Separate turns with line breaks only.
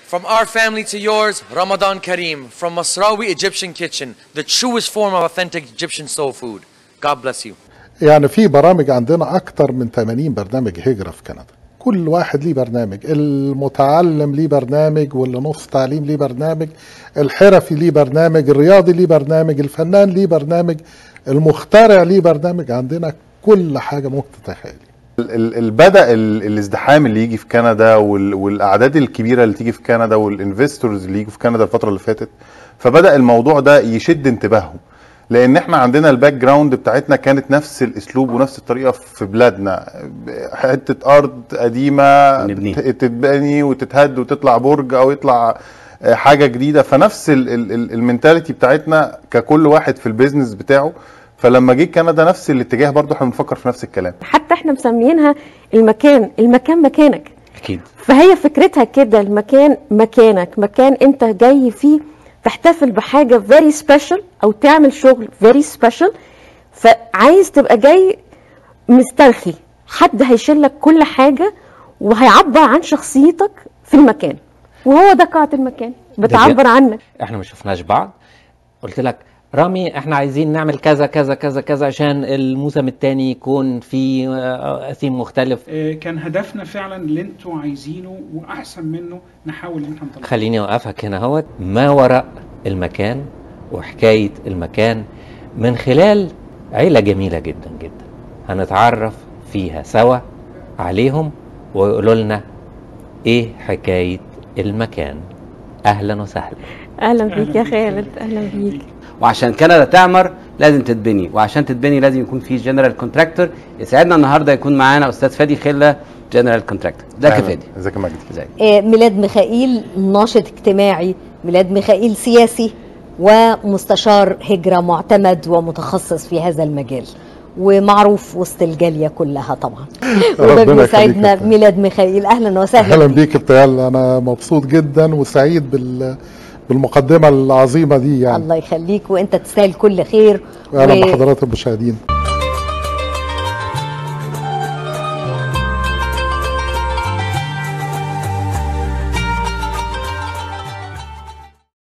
From our family to yours, Ramadan Kareem, from Masrawi Egyptian Kitchen, the truest form of authentic Egyptian soul food. God bless you.
يعني في برامج عندنا اكتر من 80 برنامج هجرة في كندا كل واحد ليه برنامج المتعلم ليه برنامج واللي نص تعليم ليه برنامج الحرفي ليه برنامج الرياضي ليه برنامج الفنان ليه برنامج المخترع ليه برنامج عندنا كل حاجة ممكن تتخيلي
ال- ال- بدا ال- الازدحام اللي يجي في كندا وال- والاعداد الكبيره اللي تيجي في كندا والانفستورز اللي يجوا في كندا الفتره اللي فاتت فبدا الموضوع ده يشد انتباههم لان احنا عندنا الباك جراوند بتاعتنا كانت نفس الاسلوب ونفس الطريقه في بلادنا حته ارض قديمه
نبنيها.
ت- تتبني وتتهد وتطلع برج او يطلع آه، حاجه جديده فنفس ال- ال- ال- المنتاليتي بتاعتنا ككل واحد في البيزنس بتاعه فلما جه كندا نفس الاتجاه برضه احنا بنفكر في نفس الكلام
حتى احنا مسميينها المكان المكان مكانك
اكيد
فهي فكرتها كده المكان مكانك مكان انت جاي فيه تحتفل بحاجه فيري سبيشال او تعمل شغل فيري سبيشال فعايز تبقى جاي مسترخي حد هيشيلك كل حاجه وهيعبر عن شخصيتك في المكان وهو ده قاعه المكان بتعبر عنك
احنا ما شفناش بعض قلت لك رامي احنا عايزين نعمل كذا كذا كذا كذا عشان الموسم الثاني يكون فيه آه، ثيم مختلف
آه، كان هدفنا فعلا اللي انتوا عايزينه واحسن منه نحاول ان احنا نطلعه
خليني اوقفك هنا اهوت ما وراء المكان وحكايه المكان من خلال عيله جميله جدا جدا هنتعرف فيها سوا عليهم ويقولوا لنا ايه حكايه المكان اهلا وسهلا
اهلا بيك يا خالد اهلا بيك
وعشان كندا تعمر لازم تتبني وعشان تتبني لازم يكون في جنرال كونتراكتور يسعدنا النهارده يكون معانا استاذ فادي خله جنرال كونتراكتور ازيك يا
أهلاً.
فادي
ازيك يا مجدي
ازيك
آه، ميلاد ميخائيل ناشط اجتماعي ميلاد ميخائيل سياسي ومستشار هجرة معتمد ومتخصص في هذا المجال ومعروف وسط الجالية كلها طبعا
ربنا
وده
يخليك
بيسعدنا
يا فندم.
ميلاد ميخائيل اهلا وسهلا
اهلا
بيك.
بيك الطيال انا مبسوط جدا وسعيد بال بالمقدمة العظيمة دي يعني
الله يخليك وانت تستاهل كل خير
اهلا
و-
بحضرات المشاهدين